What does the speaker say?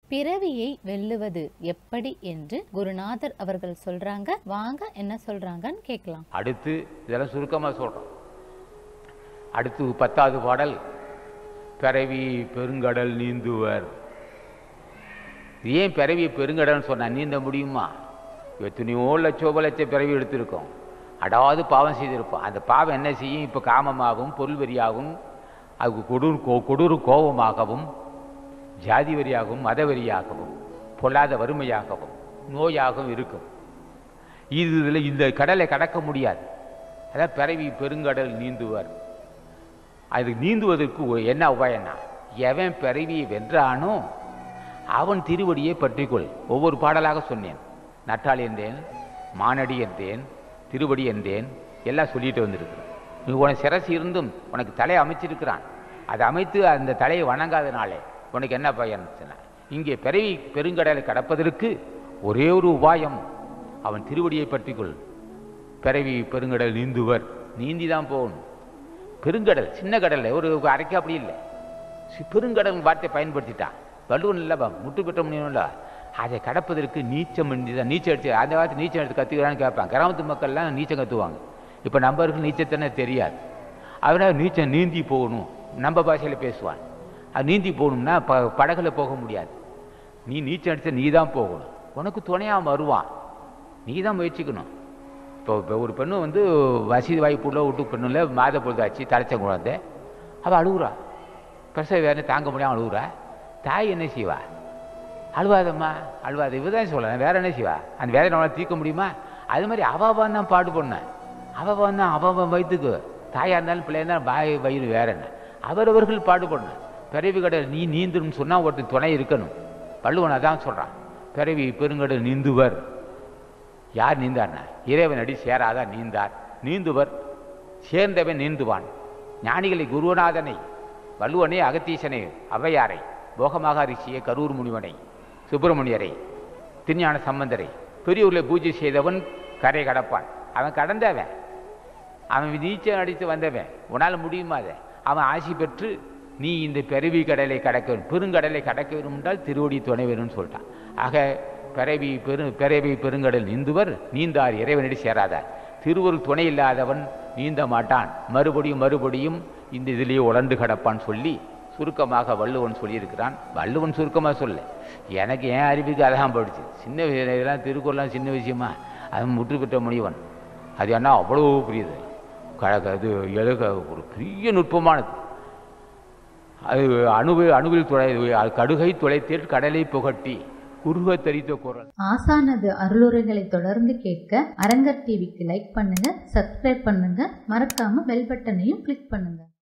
பிறவியை வெல்லுவது எப்படி என்று குருநாதர் அவர்கள் சொல்றாங்க வாங்க என்ன சொல்றாங்கன்னு கேட்கலாம் அடுத்து இதெல்லாம் சுருக்கமாக சொல்கிறோம் அடுத்து பத்தாவது பாடல் பிறவி பெருங்கடல் நீந்துவர் இது ஏன் பிறவி பெருங்கடல்னு சொன்னா நீந்த முடியுமா எத்தனையோ லட்சோப லட்ச பிறவி எடுத்திருக்கோம் அடாவது பாவம் செய்திருப்போம் அந்த பாவம் என்ன செய்யும் இப்போ காமமாகவும் பொருள் வெறியாகவும் அது கொடூர் கோ கொடூர கோபமாகவும் ஜாதி வெறியாகவும் மத வெறியாகவும் பொல்லாத வறுமையாகவும் நோயாகவும் இருக்கும் இது இதில் இந்த கடலை கடக்க முடியாது அதான் பிறவி பெருங்கடல் நீந்துவர் அது நீந்துவதற்கு ஒ- என்ன உபாயம்னா எவன் பிறவியை வென்றானோ அவன் திருவடியை பற்றிக்கொள் ஒவ்வொரு பாடலாக சொன்னேன் நட்டாள் என்றேன் மானடி என்றேன் திருவடி என்றேன் எல்லாம் சொல்லிட்டு வந்திருக்கிறேன் நீ உனக்கு சிரசு இருந்தும் உனக்கு தலை அமைச்சிருக்கிறான் அதை அமைத்து அந்த தலையை வணங்காதனாலே உனக்கு என்ன பயன் சொன்ன இங்கே பிறவி பெருங்கடலை கடப்பதற்கு ஒரே ஒரு உபாயம் அவன் திருவடியை பற்றிக்கொள் பிறவி பெருங்கடல் நீந்துவர் நீந்தி தான் போகணும் பெருங்கடல் சின்ன கடல்ல ஒரு அரைக்க அப்படி இல்லை சி- பெருங்கடல் வார்த்தை பயன்படுத்திட்டான் வள்ளுவன் இல்லைப்பா முட்டு பெற்ற முடியும்ல அதை கடப்பதற்கு நீச்சம் தான் நீச்சல் அடிச்சு அந்த வார்த்தை நீச்சல் எடுத்து கற்றுக்கிறான்னு கேட்பான் கிராமத்து மக்கள்லாம் நீச்சம் கற்றுவாங்க இப்போ நம்பருக்கு நீச்சத்தனே தெரியாது அவனால் நீச்சல் நீந்தி போகணும் நம்ம பாஷையில் பேசுவான் அது நீந்தி போகணும்னா ப படகுல போக முடியாது நீ நீச்சல் அடிச்சா நீ தான் போகணும் உனக்கு துணையாக வருவான் நீ தான் முயற்சிக்கணும் இப்போ இப்போ ஒரு பெண்ணு வந்து வசதி வாய்ப்புள்ள விட்டு பெண்ணுல மாத பொழுதாச்சு தலைச்ச குழந்தை அவள் அழுகுறா பிரசவ வேதனை தாங்க முடியாமல் அழுகுறா தாய் என்ன செய்வா அழுவாதம்மா அழுவாத இவ தான் சொல்லலாம் வேற என்ன செய்வா அந்த வேதனை அவளால் தீர்க்க முடியுமா அது மாதிரி அவன் தான் பாடு பண்ணேன் அவன் தான் அவன் வயிற்றுக்கு தாயாக இருந்தாலும் பிள்ளையா இருந்தாலும் பாய் வயிறு வேற என்ன அவரவர்கள் பாடுபடணும் பிறவி கடல் நீ நீந்துன்னு சொன்னால் ஒருத்தன் துணை இருக்கணும் வள்ளுவன் அதான் சொல்கிறான் பிறவி பெருங்கடல் நீந்துவர் யார் நீந்தார்னா இறைவன் அடி சேராதான் நீந்தார் நீந்துவர் சேர்ந்தவன் நீந்துவான் ஞானிகளை குருநாதனை வள்ளுவனை அகத்தீசனை ஔவையாரை போகமாக ரிஷியை கரூர் முனிவனை சுப்பிரமணியரை திருஞான சம்பந்தரை பெரியூரில் பூஜை செய்தவன் கரை கடப்பான் அவன் கடந்தவன் அவன் நீச்சல் அடித்து வந்தவன் உன்னால் முடியுமா அதை அவன் ஆசி பெற்று நீ இந்த பிறவி கடலை கடக்க வேண்டும் பெருங்கடலை கடக்க வேண்டும் என்றால் திருவடி துணை வேணும்னு சொல்லிட்டான் ஆக பிறவி பெரு பிறவி பெருங்கடல் நீந்துவர் நீந்தார் இறைவனடி சேராதார் திருவருள் துணை இல்லாதவன் நீந்த மாட்டான் மறுபடியும் மறுபடியும் இந்த இதிலேயே உழண்டு கிடப்பான்னு சொல்லி சுருக்கமாக வள்ளுவன் சொல்லியிருக்கிறான் வள்ளுவன் சுருக்கமாக சொல்ல எனக்கு என் அறிவுக்கு அதான் போயிடுச்சு சின்ன விஷயம் இதெல்லாம் திருக்குறள்லாம் சின்ன விஷயமா அவன் முற்று பெற்ற முனிவன் அது என்ன அவ்வளோ பெரியது கழக அது எழுக ஒரு பெரிய நுட்பமானது அது அணுவு அணுவில் துளை அது கடுகை துளைத்தேட் கடலை புகட்டி குருக தரித்த குரல் ஆசானது அருளுரைகளை தொடர்ந்து கேட்க அரங்கர் டிவிக்கு லைக் பண்ணுங்க சப்ஸ்கிரைப் பண்ணுங்க மறக்காம பெல் பட்டனையும் கிளிக் பண்ணுங்க